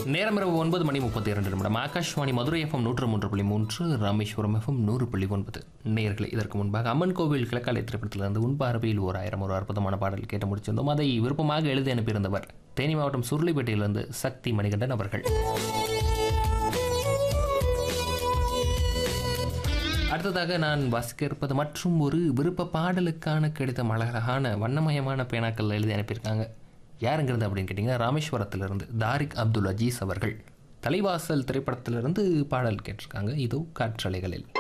நேரம் இரவு ஒன்பது மணி முப்பத்தி இரண்டு நிமிடம் ஆகாஷ்வாணி மதுரை எஃப்எம் நூற்று மூன்று புள்ளி மூன்று ராமேஸ்வரம் எஃப்எம் நூறு புள்ளி ஒன்பது நேயர்களே இதற்கு முன்பாக அம்மன் கோவில் கிழக்காலை திரைப்படத்திலிருந்து உன்பார்வையில் ஓர் ஆயிரம் ஒரு அற்புதமான பாடல் கேட்டு முடிச்சிருந்தோம் அதை விருப்பமாக எழுதி அனுப்பியிருந்தவர் தேனி மாவட்டம் சுருளிப்பேட்டையிலிருந்து சக்தி மணிகண்டன் அவர்கள் அடுத்ததாக நான் வாசிக்க இருப்பது மற்றும் ஒரு விருப்ப பாடலுக்கான கிடைத்த அழகான வண்ணமயமான பேனாக்கள் எழுதி அனுப்பியிருக்காங்க யாருங்கிறது அப்படின்னு கேட்டிங்கன்னா ராமேஸ்வரத்திலிருந்து தாரிக் அப்துல் அஜீஸ் அவர்கள் தலைவாசல் திரைப்படத்திலிருந்து பாடல் கேட்டிருக்காங்க இதோ காற்றலைகளில்